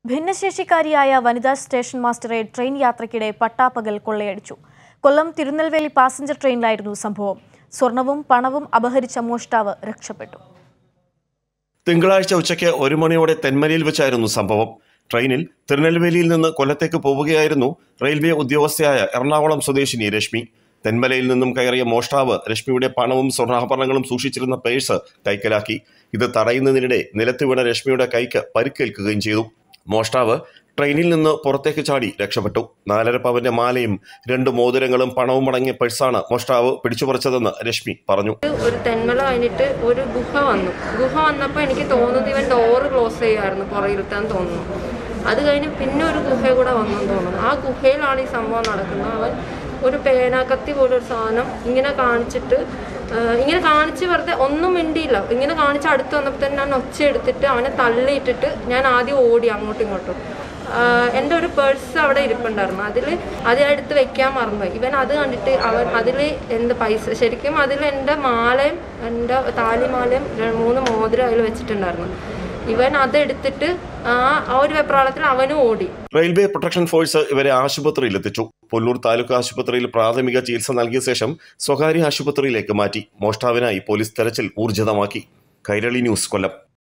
ഭിന്നശേഷിക്കാരിയായ വനിതാ station മാസ്റ്ററെ train യാത്രയ്ക്കിടെ പട്ടാപ്പകൽ കൊള്ളയടിച്ചു കൊല്ലം തിരുനെൽവേലി പാസഞ്ചർ ട്രെയിനിലായിരുന്നു സംഭവം സ്വർണവും പണവും അപഹരിച്ച മോഷ്ടാവ് രക്ഷപ്പെട്ടു തിങ്കളാഴ്ച ഉച്ചയ്ക്ക് ഒരു മണിയോടെ തെന്മലയിൽ വെച്ചായിരുന്നു സംഭവം ട്രെയിനിൽ തിരുനെൽവേലിയിൽ നിന്ന് കൊല്ലത്തേക്ക് പോവുകയായിരുന്നു റെയിൽവേ ഉദ്യോഗസ്ഥയായ എറണാകുളം സ്വദേശിനി രശ്മി തെന്മലയിൽ നിന്നും കയറിയ മോഷ്ടാവ് രശ്മിയുടെ പണവും സ്വർണ്ണാഭരണങ്ങളും സൂക്ഷിച്ചിരുന്ന പേഴ്സ് കൈക്കലാക്കി ഇത് തടയുന്നതിനിടെ നിലത്ത് വീണ രശ്മിയുടെ കൈക്ക് പരിക്കേൽക്കുകയും ചെയ്തു മോഷ്ടാവ് ട്രെയിനിൽ നിന്ന് പുറത്തേക്ക് ചാടി രക്ഷപ്പെട്ടു നാലര പവന്റെ മാലയും രണ്ട് മോതിരങ്ങളും പണവും അടങ്ങിയ പേഴ്സാണ് മോഷ്ടാവ് പിടിച്ചുപറിച്ചതെന്ന് രശ്മി പറഞ്ഞു ഒരു തെന്മല കഴിഞ്ഞിട്ട് ഒരു ഗുഹ വന്നു ഗുഹ വന്നപ്പോൾ എനിക്ക് തോന്നുന്നത് ഇവൻ ഡോറ് ക്ലോസ് ചെയ്യുമായിരുന്നു പുറകിലത്താൻ തോന്നുന്നു അത് കഴിഞ്ഞ് പിന്നെ ഒരു ഗുഹ കൂടെ വന്നെന്ന് തോന്നുന്നു ആ ഗുഹയിലാണ് ഈ സംഭവം നടക്കുന്നത് അവൻ ഒരു പേനാക്കത്തി പോലെ ഒരു സാധനം ഇങ്ങനെ കാണിച്ചിട്ട് ആ, ഇങ്ങനെ കാണിച്ച് വെറുതെ ഒന്നും മിണ്ടിയില്ല ഇങ്ങനെ കാണിച്ച് അടുത്ത് വന്നപ്പോൾ തന്നെ ഞാൻ ഒച്ച എടുത്തിട്ട് അവനെ തള്ളിയിട്ടിട്ട് ഞാൻ ആദ്യം ഓടി അങ്ങോട്ടും ഇങ്ങോട്ടും ആഹ് എൻ്റെ ഒരു പേഴ്സ് അവിടെ ഇരിപ്പുണ്ടായിരുന്നു അതിൽ അത് ഞാൻ എടുത്ത് വെക്കാൻ മറന്നുപോയി ഇവൻ അത് കണ്ടിട്ട് അവൻ അതിൽ എന്ത് പൈസ ശരിക്കും അതിൽ എൻ്റെ മാലയും എൻ്റെ താലിമാലയും ര- മൂന്ന് മോതിരം അതിൽ വെച്ചിട്ടുണ്ടായിരുന്നു ഇവൻ അതെടുത്തിട്ട് ആ ആ ഒരു വെപ്രാളത്തിൽ അവനും ഓടി റെയിൽവേ പ്രൊട്ടക്ഷൻ ഫോഴ്സ് ഇവരെ ആശുപത്രിയിൽ എത്തിച്ചു പുല്ലൂർ താലൂക്ക് ആശുപത്രിയിൽ പ്രാഥമിക ചികിത്സ നൽകിയ ശേഷം സ്വകാര്യ ആശുപത്രിയിലേക്ക് മാറ്റി മോഷ്ടാവിനായി പോലീസ് തെരച്ചിൽ ഊർജിതമാക്കി കൈരളി ന്യൂസ് കൊല്ലം